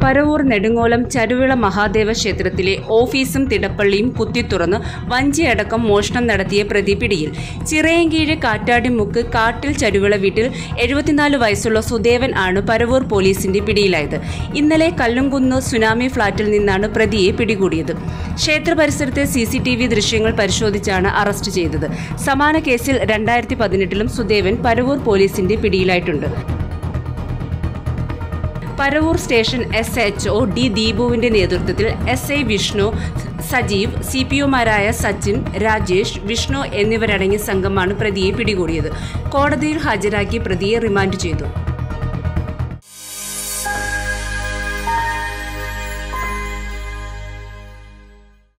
പരവൂർ നെടുങ്ങോലം ചരുവിള മഹാദേവ ക്ഷേത്രത്തിലെ ഓഫീസും തിടപ്പള്ളിയും കുത്തിത്തുറന്ന് വഞ്ചിയടക്കം മോഷണം നടത്തിയ പ്രതി പിടിയിൽ ചിറയൻകീഴ് കാറ്റാടിമുക്ക് കാട്ടിൽ ചരുവിള വീട്ടിൽ എഴുപത്തിനാല് വയസ്സുള്ള സുദേവൻ ആണ് പരവൂർ പോലീസിന്റെ പിടിയിലായത് ഇന്നലെ കല്ലുംകുന്ന് സുനാമി ഫ്ളാറ്റിൽ നിന്നാണ് പ്രതിയെ പിടികൂടിയത് ക്ഷേത്ര പരിസരത്തെ സി സി ടി വി ദൃശ്യങ്ങൾ പരിശോധിച്ചാണ് അറസ്റ്റ് ചെയ്തത് സമാന കേസിൽ രണ്ടായിരത്തി പതിനെട്ടിലും സുദേവൻ പരവൂർ പോലീസിന്റെ പിടിയിലായിട്ടുണ്ട് Paravur station S H O D ദീപുവിന്റെ നേതൃത്വത്തിൽ S I Vishnu Sajeev C P ഒമാരായ സച്ചിൻ രാജേഷ് വിഷ്ണു എന്നിവരടങ്ങിയ സംഘമാണ് പ്രതിയെ പിടികൂടിയത് കോടതിയിൽ ഹാജരാക്കി പ്രതിയെ റിമാൻഡ് ചെയ്തു